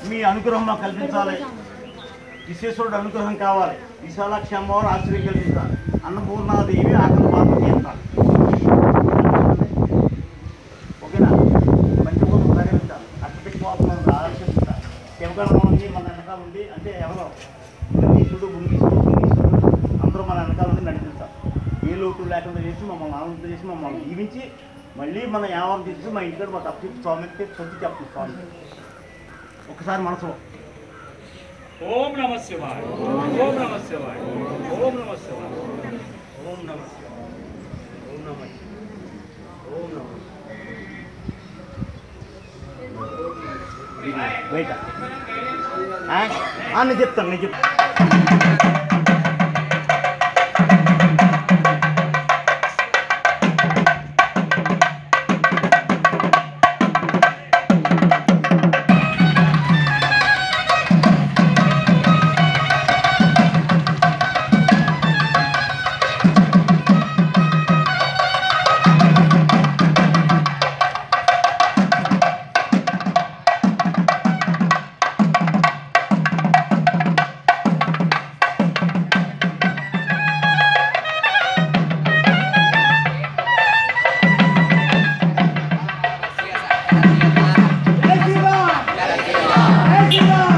మీ అనుగ్రహం మాకు కల్పించాలి విశ్వేశ్వరుడు అనుగ్రహం కావాలి విశాలాక్షి అమ్మవారు ఆశ్రయం కల్పించాలి అన్నపూర్ణాదేవి ఆకలి పాత్ర తీర్చాలి ఓకేనా పంచభూతం తరలించాలి అట్టపెట్టుకోవాలని ఆలోచిస్తారు శివగణం ఉంది మన వెనకాల ఉంది అంటే ఎవరో గణేశుడు గుంగీశుడు గుంగీశుడు అందరూ మన వెనకాల ఉండి నడిపిస్తారు ఏ లోటు లేకుండా చేసి మమ్మల్ని ఆనందం చేసి మమ్మల్ని జీవించి మళ్ళీ మన యావరం చేసి మా ఇంటికాడ మా తప్పు చెప్పి స్వామికి సొంత చెప్పండి స్వామి ఒకసారి మనసులో ఓం నమ శివాయ ఓం నమ శివాయ ఓం నమ శివాయ ఓం నమ శివాయ. ఓం నమ శివాయ. ఓం నమ శివాయ. బయట ఆ? ఆ, నేను చెప్తాను నేను చెప్తాను జై శ్రీరామ్! జై శ్రీరామ్!